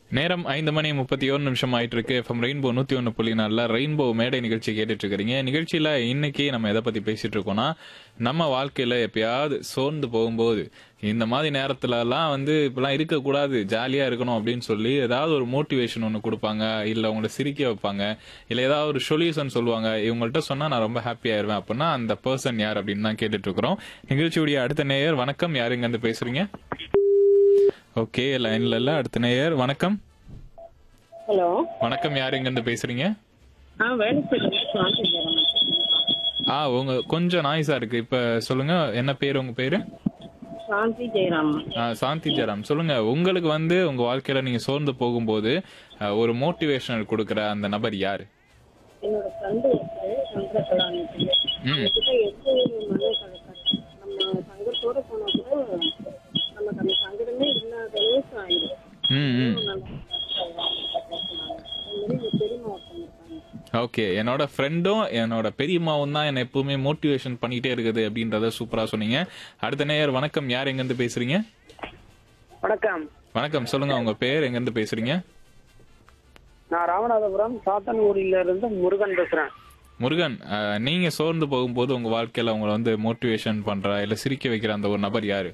நேரம் ஐந்து மணி முப்பத்தி ஒரு நிமிஷம் ஆயிட்டு இருக்கு எஃப்எம் ரெயின்போ நூத்தி ஒன்று புள்ளி நாலுல ரெயின்போ மேடை நிகழ்ச்சி கேட்டுட்டு இருக்கிறீங்க நிகழ்ச்சியில இன்னைக்கு நம்ம எதை பத்தி பேசிட்டு இருக்கோம்னா நம்ம வாழ்க்கையில எப்பயாவது சோர்ந்து போகும்போது இந்த மாதிரி நேரத்துல எல்லாம் வந்து இப்பெல்லாம் இருக்கக்கூடாது ஜாலியா இருக்கணும் அப்படின்னு சொல்லி ஏதாவது ஒரு மோட்டிவேஷன் ஒன்று கொடுப்பாங்க இல்ல உங்களை சிரிக்க வைப்பாங்க இல்ல ஏதாவது ஒரு சொல்யூஷன் சொல்லுவாங்க இவங்கள்ட்ட சொன்னா நான் ரொம்ப ஹாப்பி ஆயிருவேன் அப்படின்னா அந்த பர்சன் யார் அப்படின்னு தான் கேட்டுட்டு இருக்கிறோம் நிகழ்ச்சியுடைய அடுத்த நேயர் வணக்கம் யார் இங்க இருந்து பேசுறீங்க ஓகே லைன்ல இல்ல அடுத்த நேயர் வணக்கம் ஹலோ வணக்கம் யார் எங்க இருந்து பேசுறீங்க ஆ வேலைப்பேட்டில சாந்தி ஜெயராமன் ஆ உங்க கொஞ்சம் நாய்ஸா இருக்கு இப்ப சொல்லுங்க என்ன பேர் உங்க பேரு சாந்தி ஜெயராமன் ஆ, சாந்தி ஜெராம் சொல்லுங்க உங்களுக்கு வந்து உங்க வாழ்க்கையில நீங்க சோர்ந்து போகும்போது ஆ, ஒரு மோட்டிவேஷனல் கொடுக்கற அந்த நபர் யாரு என்னோட ஃப்ரெண்டு ஒருத்தர் சந்திரகலான்னு ம். அவங்ககிட்ட எந்த ஒரு மன கலக்கம் நம்ம சங்கத்தோட போனா கூட நமக்கு அந்த சங்கடமே இல்லாத அளவுக்கு ஆயிடும் ம் ம் நல்லா பேசுனாங்க. அது மாதிரி எங்க பெரியம்மா ஒருத்தவங்க இருக்காங்க ஓகே என்னோட ஃப்ரெண்டும் என்னோட பெரியம்மாவும் தான் என்னை எப்பவுமே மோட்டிவேஷன் பண்ணிட்டே இருக்குது அப்படின்றத சூப்பரா சொன்னீங்க அடுத்த நேயர் வணக்கம் யார் எங்க இருந்து பேசுறீங்க வணக்கம் வணக்கம் சொல்லுங்க உங்க பேர் எங்க இருந்து பேசுறீங்க நான் ராமநாதபுரம் சாத்தன்கூரில இருந்து முருகன் பேசுறேன் முருகன் ஆ, நீங்க சோர்ந்து போகும்போது உங்க வாழ்க்கையில உங்களை வந்து மோட்டிவேஷன் பண்ற இல்ல சிரிக்க வைக்கிற அந்த ஒரு நபர் யாரு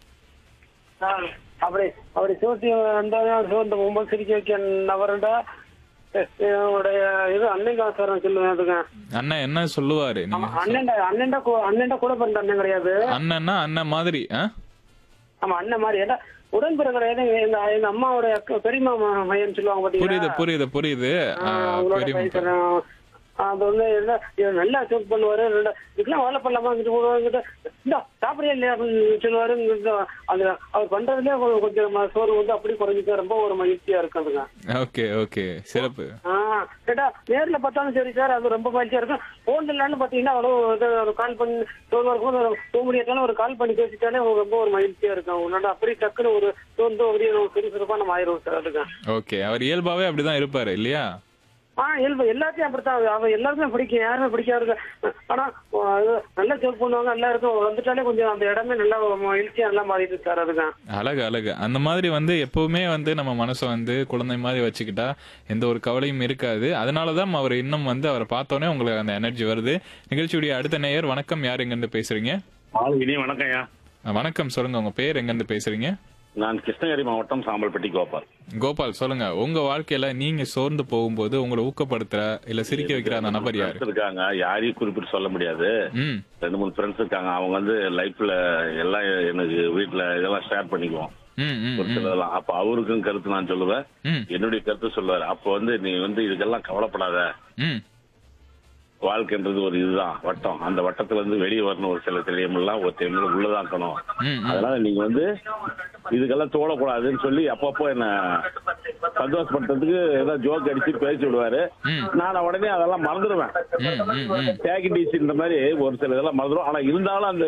ஆ, அப்படி அப்படி சோர்த்தி வந்தாலும் சோர்ந்து போகும்போது சிரிக்க வைக்க நபருடா என்னுடைய இது அன்னைக்காசாரம் சொல்லுவேன் அதுங்க அண்ணன் என்ன சொல்லுவாரு நீங்க அண்ணன்டா அண்ணன்டா கூ- அண்ணன்டா கூட பிறந்த அண்ணன் கிடையாது அண்ணன்னா அண்ணன் மாதிரி ஆ? ஆமா அண்ணன் மாதிரி ஏன்னா உடன்பிற கிடையாது எங்க எங்க அம்மாவோட அக்கா- பெரியம்மா ம- மையன்னு சொல்லுவாங்க புரியுது பாத்தீங்களா புரியுது புரியுது ஆ, ஆ, அவங்களோட பெரியம்மா. பைசன் அது வந்து என்ன, இவர் நல்லா சோக் பண்ணுவாரு நல்லா இதுக்கெல்லாம் வேலை பண்ணலாமா போடுவாங்க இந்த சாப்பிடவே இல்லையா அப்படின்னு சொல்லுவாரு இங்கிட்ட அது அவர் பண்றதுலயே கொ- கொஞ்சம் ம- சோறு வந்து அப்படி குறைஞ்சிட்டு ரொம்ப ஒரு மகிழ்ச்சியா இருக்குதுங்க ஓகே ஓகே சிறப்பு ஆஹ் கேட்டா நேர்ல பார்த்தாலும் சரி சார் அது ரொம்ப மகிழ்ச்சியா இருக்கும் போன்ல இல்லன்னு பாத்தீங்கன்னா அவ்வளவு இது ஒரு கால் பண்ணி சோர்வா இருக்கும் போக முடியாதாலும் ஒரு கால் பண்ணி பேசிட்டாலே அவங்க ரொம்ப ஒரு மகிழ்ச்சியா இருக்கும் உன்னோட அப்படி டக்குன்னு ஒரு சோர்ந்து அப்படியே ஒரு சுறுசுறுப்பா நம்ம ஆயிரும் சார் அதுக்கு ஓகே அவர் இயல்பாவே அப்படிதான் இருப்பாரு இல்லையா ஆ இயல்பு எல்லாத்தையும் அப்படித்தான் அவ எல்லாருக்குமே பிடிக்கும் யாருமே பிடிக்காது ஆனா ஆ, இது நல்லா ஜோக் பண்ணுவாங்க நல்லா இருக்கும் வந்துட்டாலே கொஞ்சம் அந்த இடமே நல்லா மகிழ்ச்சியா நல்லா மாறிட்டு சார் அதுதான் அழகு அழகு அந்த மாதிரி வந்து எப்பவுமே வந்து நம்ம மனசை வந்து குழந்தை மாதிரி வச்சுக்கிட்டா எந்த ஒரு கவலையும் இருக்காது அதனாலதான் அவர் இன்னும் வந்து அவரை பார்த்தோன்னே உங்களுக்கு அந்த எனர்ஜி வருது நிகழ்ச்சியுடைய அடுத்த நேயர் வணக்கம் யார் எங்க இருந்து பேசுறீங்க இனி வணக்கம்யா ஆ, வணக்கம் சொல்லுங்க உங்க பேர் எங்க இருந்து பேசுறீங்க நான் கிருஷ்ணகிரி மாவட்டம் சாம்பல்பட்டி கோபால் கோபால் சொல்லுங்க உங்க வாழ்க்கையில நீங்க சோர்ந்து போகும்போது உங்களை ஊக்கப்படுத்துற இல்ல சிரிக்க வைக்கிற அந்த நபர் யாரு Friends இருக்காங்க யாரையும் குறிப்பிட்டு சொல்ல முடியாது ம் ரெண்டு மூணு ஃப்ரெண்ட்ஸ் இருக்காங்க அவங்க வந்து லைஃப்ல எல்லாம் எனக்கு வீட்ல இதெல்லாம் ஷேர் பண்ணிக்குவோம் ம் ம் ஒரு சிலதெல்லாம் அப்ப அவருக்கும் கருத்து நான் சொல்லுவேன் ம் என்னுடைய கருத்து சொல்லுவாரு அப்ப வந்து நீ வந்து இதுக்கெல்லாம் கவலைப்படாத ம் வாழ்க்கைன்றது ஒரு இதுதான் வட்டம் அந்த வட்டத்துல இருந்து வெளியே வரணும் ஒரு சில தெளியமெல்லாம் ஒரு தெளிவு உள்ளதாக்கணும் ம், ம். அதனால நீங்க வந்து இதுக்கெல்லாம் தோடக்கூடாதுன்னு சொல்லி அப்பப்போ என்ன சந்தோஷப்படுத்துறதுக்கு ஏதாவது ஜோக் அடிச்சு பேசி விடுவாரு ம். நான் உடனே அதெல்லாம் மறந்துடுவேன் ம் ம் ம் டேக் டிசின்ற மாதிரி ஒரு சில இதெல்லாம் மறந்துடும் ஆனா இருந்தாலும் அந்த